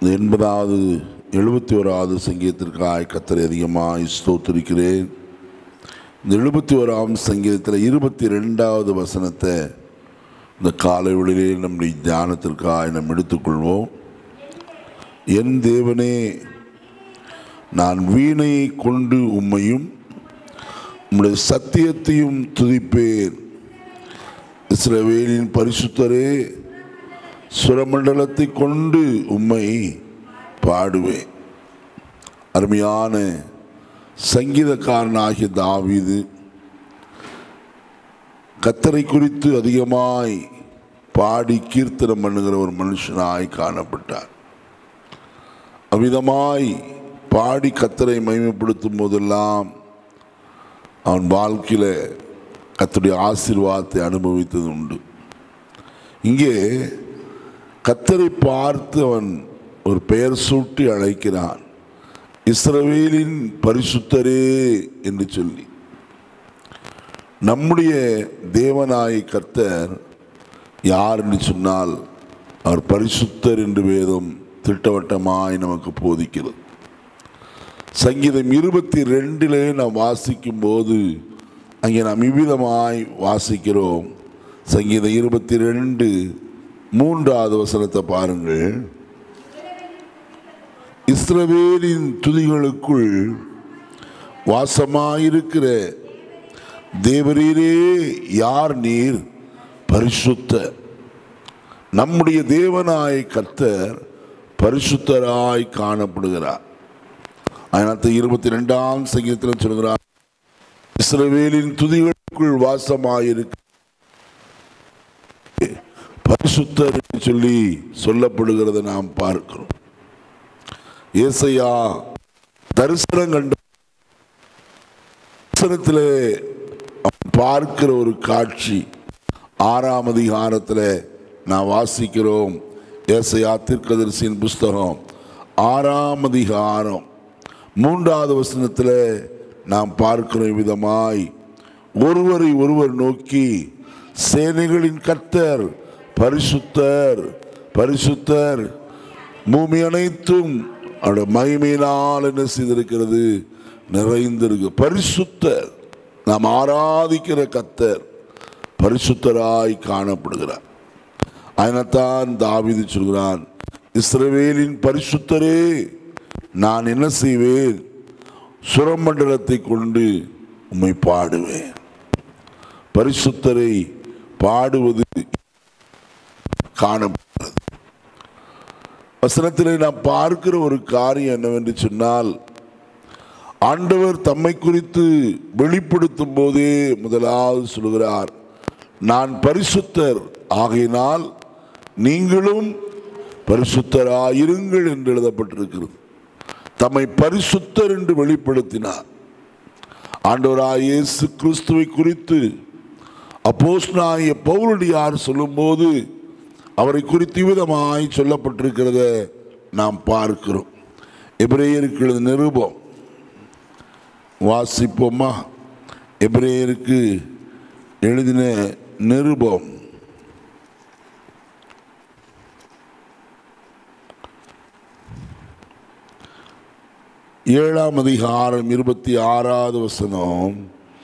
இந்த எண்பதாவது எழுபத்தி ஓராவது சங்கீதத்திற்காக கத்தரை அதிகமாக ஸ்தோத்திருக்கிறேன் இந்த எழுபத்தி ஓராம் சங்கீதத்தில் இருபத்தி ரெண்டாவது வசனத்தை இந்த காலை வேளையிலே நம்முடைய தியானத்திற்காக நாம் எடுத்துக்கொள்வோம் என் தேவனே நான் வீணையை கொண்டு உம்மையும் உம்முடைய சத்தியத்தையும் துதிப்பேன் இஸ்ரவேலின் பரிசுத்தரே சுரமண்டலத்தை கொண்டு உம்மை பாடுவேன் அருமையான சங்கீதக்காரனாகிய தாவீது கத்தரை குறித்து அதிகமாய் பாடி கீர்த்தனம் பண்ணுகிற ஒரு மனுஷனாய் காணப்பட்டார் அவ்விதமாய் பாடி கத்தரை மகிமைப்படுத்தும் போதெல்லாம் அவன் வாழ்க்கையில் கத்தருடைய ஆசீர்வாதத்தை அனுபவித்தது உண்டு இங்கே கத்தரை பார்த்து அவன் ஒரு பெயர் சூட்டி அழைக்கிறான் இஸ்ரவேலின் பரிசுத்தரே என்று சொல்லி நம்முடைய தேவனாய் கர்த்தர் யார் என்று சொன்னால் அவர் பரிசுத்தர் என்று வேதம் திட்டவட்டமாய் நமக்கு போதிக்கிறது சங்கீதம் இருபத்தி ரெண்டிலே நாம் வாசிக்கும் போது அங்கே நாம் இவ்விதமாய் வாசிக்கிறோம் சங்கீதம் இருபத்தி ரெண்டு மூன்றாவது வசனத்தை பாருங்கள் இஸ்ரவேலின் துதிகளுக்குள் வாசமாயிருக்கிற தேவரீரே யார் நீர் பரிசுத்த நம்முடைய தேவனாய் கர்த்தர் பரிசுத்தராய் காணப்படுகிறார் அதனால இருபத்தி ரெண்டாம் சங்கீதத்தில் சொல்கிறார் இஸ்ரவேலின் துதிகளுக்குள் வாசமாயிருக்க பரிசுத்தர் என்று சொல்லி சொல்லப்படுகிறத நாம் பார்க்கிறோம் ஏசையா தரிசனம் கண்ட தரிசனத்திலே அவன் பார்க்கிற ஒரு காட்சி ஆறாம் அதிகாரத்தில் நான் வாசிக்கிறோம் ஏசையா தீர்க்கதரிசியின் புஸ்தகம் ஆறாம் அதிகாரம் மூன்றாவது வசனத்தில் நாம் பார்க்கிற விதமாய் ஒருவரை ஒருவர் நோக்கி சேனைகளின் கர்த்தர் பரிசுத்தர் பரிசுத்தர் பூமி அனைத்தும் அவருடைய மகிமையினால் என்ன செய்திருக்கிறது நிறைந்திருக்கு பரிசுத்தர் நாம் ஆராதிக்கிற கத்தர் பரிசுத்தராய் காணப்படுகிறார் அதனால்தான் தாவிது சொல்கிறான் இஸ்ரவேலின் பரிசுத்தரே நான் என்ன செய்வேன் சுரமண்டலத்தை கொண்டு உம்மை பாடுவேன் பரிசுத்தரை பாடுவது காணப்படுகிறது வசனத்திலே நாம் பார்க்கிற ஒரு காரியம் என்னவென்று சொன்னால் ஆண்டவர் தம்மை குறித்து வெளிப்படுத்தும் போதே முதலாவது சொல்கிறார் நான் பரிசுத்தர் ஆகையினால் நீங்களும் பரிசுத்தராயிருங்கள் என்று எழுதப்பட்டிருக்கிறது தம்மை பரிசுத்தர் என்று வெளிப்படுத்தினார் ஆண்டவராய் இயேசு கிறிஸ்துவை குறித்து அப்போஸ்னாய பவுலடியார் சொல்லும்போது அவரை குறித்து விதமாய் சொல்லப்பட்டிருக்கிறத நாம் பார்க்கிறோம் எபிரேயருக்கு நிருபம் வாசிப்போமா எபிரேயருக்கு எழுதின நிருபம் ஏழாம் அதிகாரம் இருபத்தி ஆறாவது வசனம்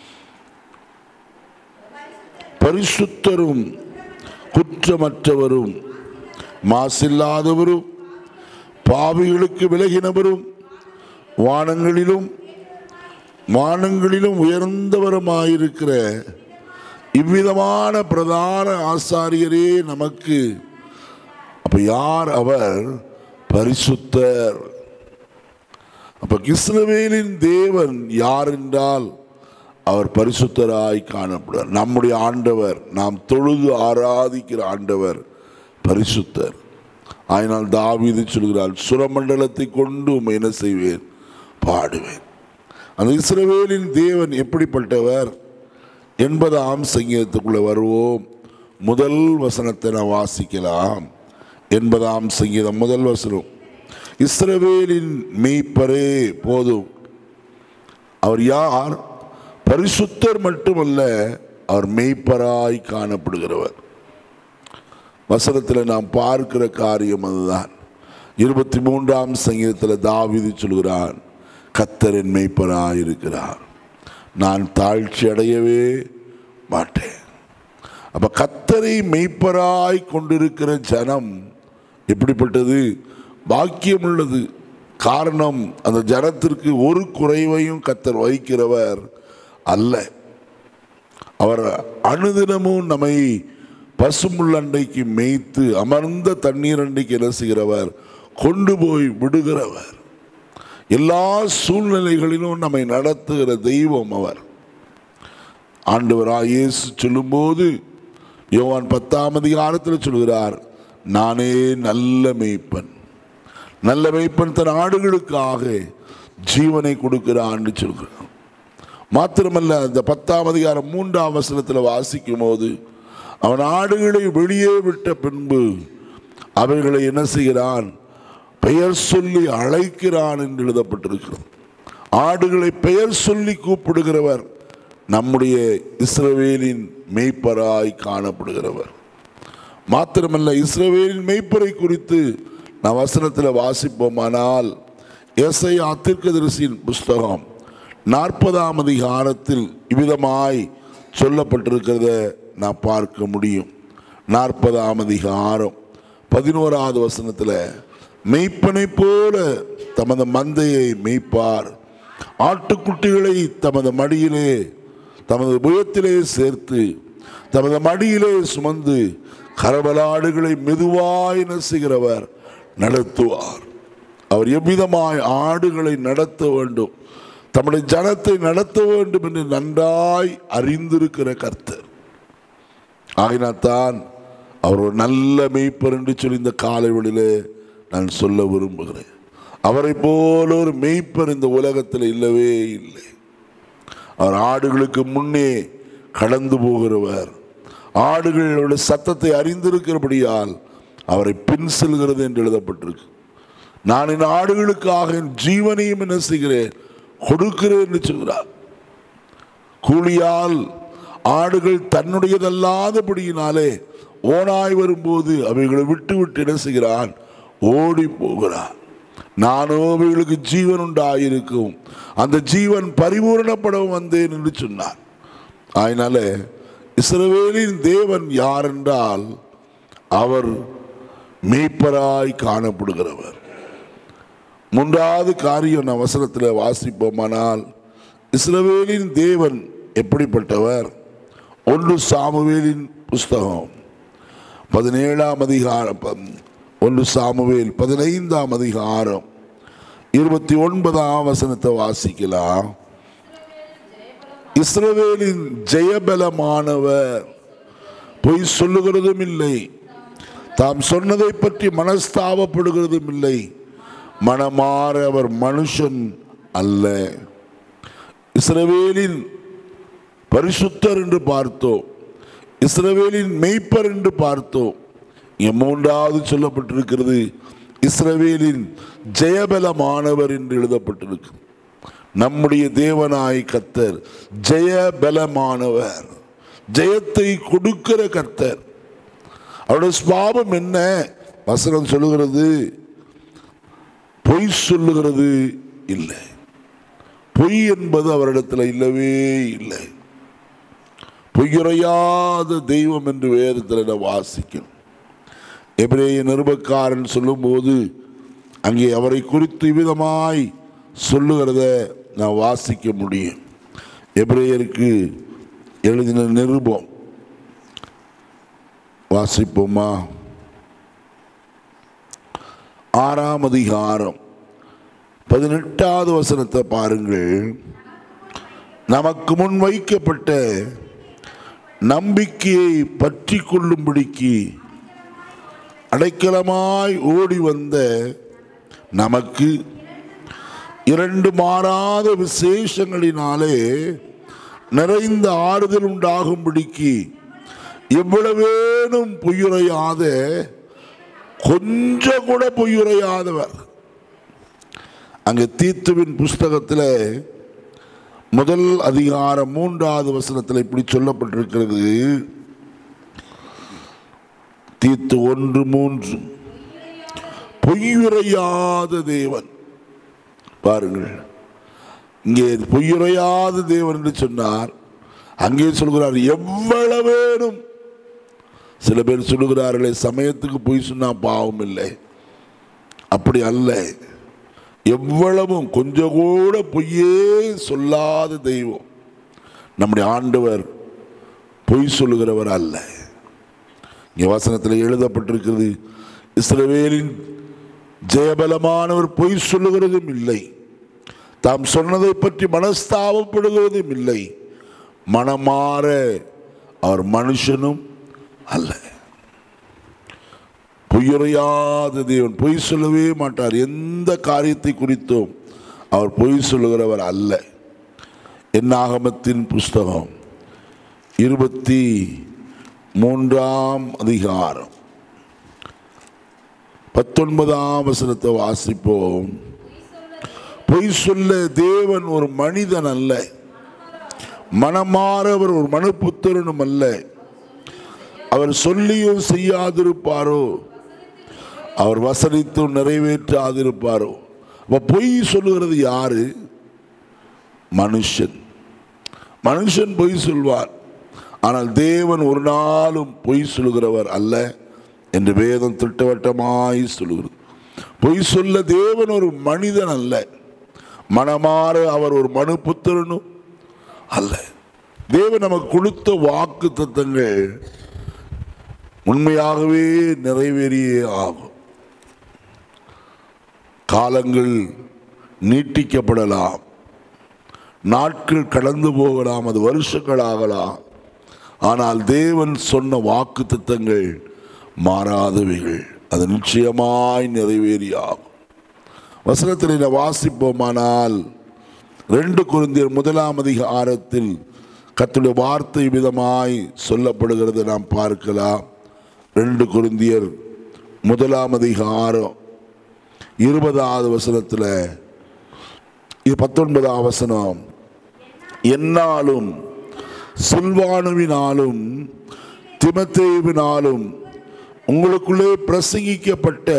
பரிசுத்தரும் குற்றமற்றவரும் மாசில்லாதவரும் பாவிகளுக்கு விலகினவரும் வானங்களிலும் வானங்களிலும் உயர்ந்தவருமாயிருக்கிற இவ்விதமான பிரதான ஆசாரியரே நமக்கு அப்ப யார் அவர் பரிசுத்தர் அப்ப கிருஷ்ணவேலின் தேவன் யார் என்றால் அவர் பரிசுத்தராய் காணப்படுவார் நம்முடைய ஆண்டவர் நாம் தொழுது ஆராதிக்கிற ஆண்டவர் பரிசுத்தர் ஆயினால் தாவீது சொல்கிறார் சுரமண்டலத்தை கொண்டு உம்மை என்ன செய்வேன் பாடுவேன் அந்த இஸ்ரவேலின் தேவன் எப்படிப்பட்டவர் எண்பதாம் சங்கீதத்துக்குள்ளே வருவோம் முதல் வசனத்தை நான் வாசிக்கலாம் எண்பதாம் சங்கீதம் முதல் வசனம் இஸ்ரவேலின் மெய்ப்பரே போதும் அவர் யார் பரிசுத்தர் மட்டுமல்ல அவர் மெய்ப்பராய் காணப்படுகிறவர் வசனத்தில் நாம் பார்க்கிற காரியம் அதுதான் இருபத்தி மூன்றாம் சங்கீதத்தில் தாவீது சொல்கிறான் கத்தரின் மெய்ப்பராய் இருக்கிறார் நான் தாழ்ச்சி அடையவே மாட்டேன் அப்ப கத்தரை மெய்ப்பராய் கொண்டிருக்கிற ஜனம் எப்படிப்பட்டது பாக்கியம் உள்ளது காரணம் அந்த ஜனத்திற்கு ஒரு குறைவையும் கத்தர் வைக்கிறவர் அல்ல அவர் அனுதினமும் நம்மை பசுமுள்ளண்டைக்கு மேய்த்து அமர்ந்த தண்ணீர் அண்டைக்கு என்ன செய்கிறவர் கொண்டு போய் விடுகிறவர் எல்லா சூழ்நிலைகளிலும் நம்மை நடத்துகிற தெய்வம் அவர் ஆண்டவராய் இயேசு சொல்லும்போது யோவான் பத்தாம் அதிகாரத்தில் சொல்கிறார் நானே நல்ல மேய்ப்பன் நல்ல மேய்ப்பன் தன் ஆடுகளுக்காக ஜீவனை கொடுக்கிறான்னு சொல்கிறார் மாத்திரமல்ல அந்த பத்தாம் அதிகாரம் மூன்றாம் வசனத்தில் வாசிக்கும் போது அவன் ஆடுகளை வெளியே விட்ட பின்பு அவைகளை என்ன செய்கிறான் பெயர் சொல்லி அழைக்கிறான் என்று எழுதப்பட்டிருக்கிறது ஆடுகளை பெயர் சொல்லி கூப்பிடுகிறவர் நம்முடைய இஸ்ரவேலின் மெய்ப்பராய் காணப்படுகிறவர் மாத்திரமல்ல இஸ்ரவேலின் மெய்ப்பரை குறித்து நான் வசனத்தில் வாசிப்போமானால் எஸ்ஐ அத்திர்கதரிசியின் புஸ்தகம் நாற்பதாம் அதிகாரத்தில் இவ்விதமாய் சொல்லப்பட்டிருக்கிறத நான் பார்க்க முடியும் நாற்பதாம் அதிகாரம் பதினோராவது வசனத்தில் மெய்ப்பனை போல தமது மந்தையை மெய்ப்பார் ஆட்டுக்குட்டிகளை தமது மடியிலே தமது புயத்திலே சேர்த்து தமது மடியிலே சுமந்து கரவலாடுகளை மெதுவாய் நசுகிறவர் நடத்துவார் அவர் எவ்விதமாய் ஆடுகளை நடத்த வேண்டும் தம்முடைய ஜனத்தை நடத்த வேண்டும் என்று நன்றாய் அறிந்திருக்கிற கர்த்தர் ஆகினாத்தான் அவர் ஒரு நல்ல மெய்ப்பர் என்று சொல்லி இந்த காலைவெளியிலே நான் சொல்ல விரும்புகிறேன் அவரை போல ஒரு மெய்ப்பர் இந்த உலகத்தில் இல்லவே இல்லை அவர் ஆடுகளுக்கு முன்னே கடந்து போகிறவர் ஆடுகளோட சத்தத்தை அறிந்திருக்கிறபடியால் அவரை பின் செல்கிறது என்று எழுதப்பட்டிருக்கு நான் என் ஆடுகளுக்காக என் ஜீவனையும் என்ன செய்கிறேன் கொடுக்கிறேன் என்று சொல்கிறார் கூலியால் ஆடுகள் தன்னுடையதல்லாதபடியினாலே ஓனாய் வரும்போது அவைகளை விட்டு விட்டு என்ன செய்கிறான் ஓடி போகிறான் நானோ அவைகளுக்கு ஜீவன் உண்டாயிருக்கும் அந்த ஜீவன் பரிபூரணப்படவும் வந்தேன் என்று சொன்னார் அதனால இஸ்ரவேலின் தேவன் யார் என்றால் அவர் மேய்ப்பராய் காணப்படுகிறவர் மூன்றாவது காரியம் நான் வசனத்தில் வாசிப்போமானால் இஸ்ரவேலின் தேவன் எப்படிப்பட்டவர் ஒன்று சாமுவேலின் புஸ்தகம் பதினேழாம் அதிகாரம் ப- ஒன்று சாமுவேல் பதினைந்தாம் அதிகாரம் இருபத்தி ஒன்பதாம் வசனத்தை வாசிக்கலாம் இஸ்ரவேலின் ஜெயபலமானவர் பொய் சொல்லுகிறதும் இல்லை தாம் சொன்னதை பற்றி மனஸ்தாபப்படுகிறதும் இல்லை மனமாற அவர் மனுஷன் அல்ல இஸ்ரவேலின் பரிசுத்தர் என்று பார்த்தோம் இஸ்ரவேலின் மெய்ப்பர் என்று பார்த்தோம் இங்கே மூன்றாவது சொல்லப்பட்டிருக்கிறது இஸ்ரவேலின் ஜெயபலமானவர் என்று எழுதப்பட்டிருக்கு நம்முடைய தேவனாய் கர்த்தர் ஜெயபலமானவர் ஜெயத்தை கொடுக்கிற கர்த்தர் அவருடைய சுவாபம் என்ன வசனம் சொல்லுகிறது பொய் சொல்லுகிறது இல்லை பொய் என்பது அவரிடத்தில் இல்லவே இல்லை பொய்யுரையாத தெய்வம் என்று வேதத்தில் நான் வாசிக்கணும் எபிரேய நிருபக்காரன் சொல்லும்போது அங்கே அவரை குறித்து விதமாய் சொல்லுகிறத நான் வாசிக்க முடியும் எபிரேயருக்கு எழுதின நிருபம் வாசிப்போமா ஆறாம் அதிகாரம் பதினெட்டாவது வசனத்தை பாருங்கள் நமக்கு முன் வைக்கப்பட்ட நம்பிக்கையை பற்றி கொள்ளும்படிக்கு அடைக்கலமாய் ஓடி வந்த நமக்கு இரண்டு மாறாத விசேஷங்களினாலே நிறைந்த ஆறுதல் உண்டாகும்படிக்கு எவ்வளவேனும் பொய்யுரையாத கொஞ்சம் கூட பொய்யுரையாதவர் அங்கே தீத்துவின் புஸ்தகத்தில் முதல் அதிகாரம் மூன்றாவது வசனத்தில் இப்படி சொல்லப்பட்டிருக்கிறது தீத்து ஒன்று மூன்று பொய்யுரையாத தேவன் பாருங்கள் இங்கே பொய்யுரையாத தேவன் என்று சொன்னார் அங்கே சொல்கிறார் எவ்வளவேனும் சில பேர் சொல்லுகிறார்களே சமயத்துக்கு பொய் சொன்னா பாவம் இல்லை அப்படி அல்ல எவ்வளவும் கொஞ்சம் கூட பொய்யே சொல்லாத தெய்வம் நம்முடைய ஆண்டவர் பொய் சொல்லுகிறவர் அல்ல இங்கே வசனத்தில் எழுதப்பட்டிருக்கிறது இஸ்ரவேலின் ஜெயபலமானவர் பொய் சொல்லுகிறதும் இல்லை தாம் சொன்னதை பற்றி மனஸ்தாபப்படுகிறதும் இல்லை மனமாற அவர் மனுஷனும் அல்ல பொய்யுரையாத தேவன் பொய் சொல்லவே மாட்டார் எந்த காரியத்தை குறித்தும் அவர் பொய் சொல்லுகிறவர் அல்ல என்னாகமத்தின் புஸ்தகம் இருபத்தி மூன்றாம் அதிகாரம் பத்தொன்பதாம் வசனத்தை வாசிப்போம் பொய் சொல்ல தேவன் ஒரு மனிதன் அல்ல மனமாறவர் ஒரு மனுப்புத்திரனும் அல்ல அவர் சொல்லியும் செய்யாதிருப்பாரோ அவர் வசனித்தும் நிறைவேற்றாதிருப்பாரோ அப்ப பொய் சொல்லுகிறது யாரு மனுஷன் மனுஷன் பொய் சொல்வார் ஆனால் தேவன் ஒரு நாளும் பொய் சொல்லுகிறவர் அல்ல என்று வேதம் திட்டவட்டமாய் சொல்லுகிறது பொய் சொல்ல தேவன் ஒரு மனிதன் அல்ல மனமாற அவர் ஒரு மனு புத்திரனும் அல்ல தேவன் நமக்கு கொடுத்த வாக்கு தத்தங்கள் உண்மையாகவே நிறைவேறியே ஆகும் காலங்கள் நீட்டிக்கப்படலாம் நாட்கள் கடந்து போகலாம் அது வருஷங்கள் ஆகலாம் ஆனால் தேவன் சொன்ன வாக்கு தத்தங்கள் மாறாதவைகள் அது நிச்சயமாய் நிறைவேறியாகும் வசனத்தில் இதை வாசிப்போமானால் ரெண்டு குருந்தியர் முதலாம் அதிகாரத்தில் கத்துடைய வார்த்தை விதமாய் சொல்லப்படுகிறது நாம் பார்க்கலாம் ரெண்டு குருந்தியர் முதலாம் அதிகாரம் இருபதாவது வசனத்தில் இது பத்தொன்பதாம் வசனம் என்னாலும் சில்வானுவினாலும் திமத்தேவினாலும் உங்களுக்குள்ளே பிரசங்கிக்கப்பட்ட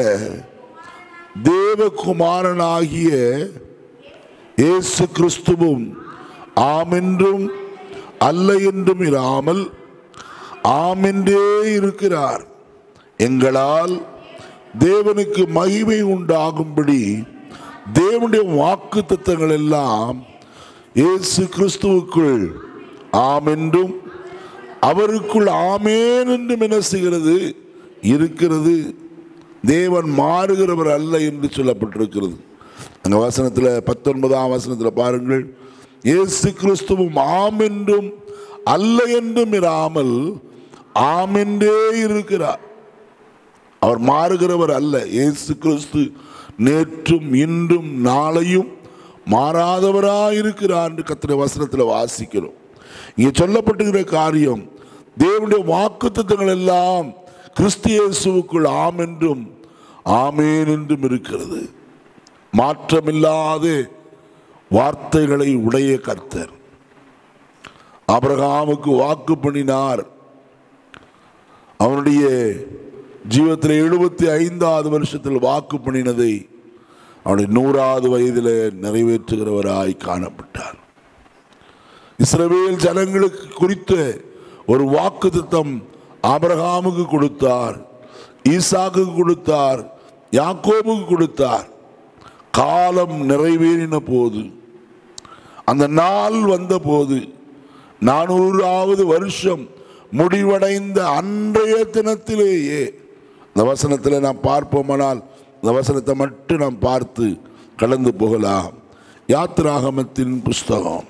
தேவகுமாரனாகிய இயேசு கிறிஸ்துவும் ஆமென்றும் அல்ல என்றும் இராமல் ஆமென்றே இருக்கிறார் எங்களால் தேவனுக்கு மகிமை உண்டாகும்படி தேவனுடைய வாக்கு தத்தங்கள் எல்லாம் இயேசு கிறிஸ்துவுக்குள் ஆமென்றும் அவருக்குள் ஆமேன் என்றும் என்ன செய்கிறது இருக்கிறது தேவன் மாறுகிறவர் அல்ல என்று சொல்லப்பட்டிருக்கிறது அந்த வசனத்தில் பத்தொன்பதாம் வசனத்தில் பாருங்கள் இயேசு கிறிஸ்துவும் ஆம் என்றும் அல்ல என்றும் இராமல் ஆமென்றே இருக்கிறார் அவர் மாறுகிறவர் அல்ல இயேசு கிறிஸ்து நேற்றும் இன்றும் நாளையும் மாறாதவராயிருக்கிறார் என்று கத்திர வசனத்தில் வாசிக்கிறோம் இங்கே சொல்லப்பட்டிருக்கிற காரியம் தேவனுடைய வாக்குத்தத்தங்கள் எல்லாம் கிறிஸ்து இயேசுவுக்குள் ஆம் என்றும் ஆமேன் என்றும் இருக்கிறது மாற்றமில்லாத வார்த்தைகளை உடைய கர்த்தர் ஆபிரகாமுக்கு வாக்கு பண்ணினார் அவனுடைய ஜீவத்தில் எழுபத்தி ஐந்தாவது வருஷத்தில் வாக்கு பண்ணினதை அவனுடைய நூறாவது வயதில் நிறைவேற்றுகிறவராய் காணப்பட்டார் இஸ்ரவேல் ஜனங்களுக்கு குறித்த ஒரு வாக்கு திட்டம் ஆபிரகாமுக்கு கொடுத்தார் ஈசாக்கு கொடுத்தார் யாக்கோபுக்கு கொடுத்தார் காலம் நிறைவேறின போது அந்த நாள் வந்த போது நானூறாவது வருஷம் முடிவடைந்த அன்றைய தினத்திலேயே இந்த வசனத்தில் நாம் பார்ப்போமானால் இந்த வசனத்தை மட்டும் நாம் பார்த்து கடந்து போகலாம் யாத்திராகமத்தின் புஸ்தகம்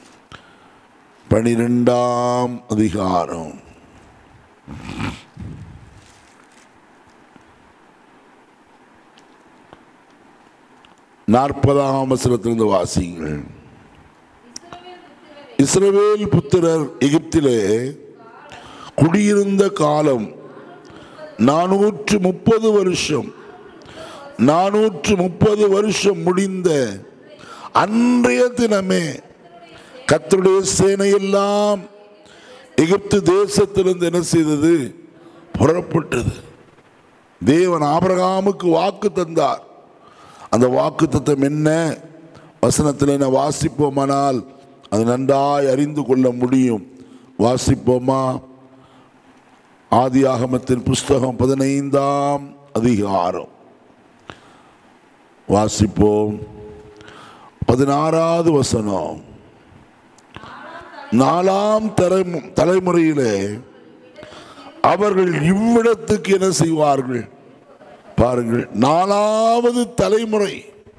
பனிரெண்டாம் அதிகாரம் நாற்பதாம் வசனத்திலிருந்து வாசிங்கள் இஸ்ரவேல் புத்திரர் எகிப்திலே குடியிருந்த காலம் நானூற்று முப்பது வருஷம் நானூற்று முப்பது வருஷம் முடிந்த அன்றைய தினமே கர்த்தருடைய சேனையெல்லாம் எகிப்து தேசத்திலிருந்து என்ன செய்தது புறப்பட்டது தேவன் ஆபிரகாமுக்கு வாக்கு தந்தார் அந்த வாக்கு தத்தம் என்ன வசனத்தில் என்ன வாசிப்போமானால் அது நன்றாய் அறிந்து கொள்ள முடியும் வாசிப்போமா ஆதியாகமத்தின் புஸ்தகம் பதினைந்தாம் அதிகாரம் வாசிப்போம் பதினாறாவது வசனம் நாலாம் தலைமு தலைமுறையிலே அவர்கள் இவ்விடத்துக்கு என்ன செய்வார்கள் பாருங்கள் நாலாவது தலைமுறை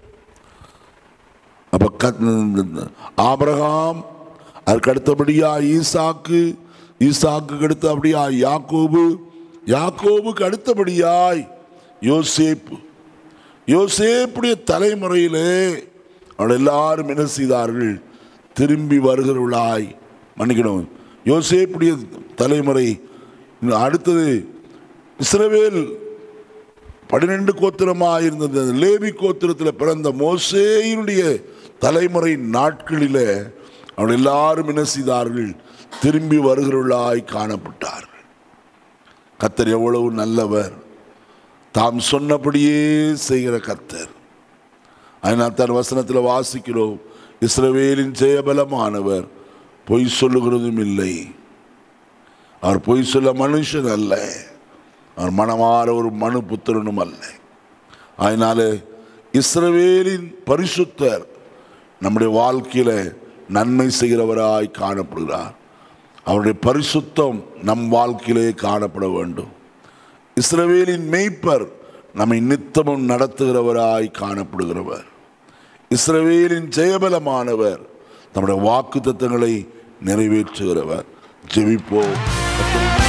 அப்ப கத்- ஆபிரகாம் அதுக்கு அடுத்தபடியா ஈசாக்கு ஈசாக்கு அடுத்தபடியா யாக்கோபு யாக்கோபுக்கு அடுத்தபடியாய் யோசேப்பு யோசேப்புடைய தலைமுறையிலே அவள் எல்லாரும் என்ன செய்தார்கள் திரும்பி வருகிறவளாய் மன்னிக்கணும் யோசேப்புடைய தலைமுறை இன்னும் அடுத்தது இஸ்ரவேல் பன்னிரெண்டு கோத்திரமாக இருந்தது அந்த லேவி கோத்திரத்தில் பிறந்த மோசேயினுடைய தலைமுறை நாட்களிலே அவள் எல்லாரும் என்ன செய்தார்கள் திரும்பி வருகிறவர்களாய் காணப்பட்டார்கள் கத்தர் எவ்வளவு நல்லவர் தாம் சொன்னபடியே செய்கிற கர்த்தர் அதனால் தன் வசனத்தில் வாசிக்கிறோம் இஸ்ரவேலின் ஜெயபலமானவர் பொய் சொல்லுகிறதும் இல்லை அவர் பொய் சொல்ல மனுஷன் அல்ல அவர் மனமாற ஒரு மனு புத்திரனும் அல்ல அதனால இஸ்ரவேலின் பரிசுத்தர் நம்முடைய வாழ்க்கையில நன்மை செய்கிறவராய் காணப்படுகிறார் அவருடைய பரிசுத்தம் நம் வாழ்க்கையிலே காணப்பட வேண்டும் இஸ்ரவேலின் மெய்ப்பர் நம்மை நித்தமும் நடத்துகிறவராய் காணப்படுகிறவர் இஸ்ரவேலின் ஜெயபலமானவர் நம்முடைய வாக்கு தத்தங்களை நிறைவேற்றுகிறவர் ஜெபிப்போம்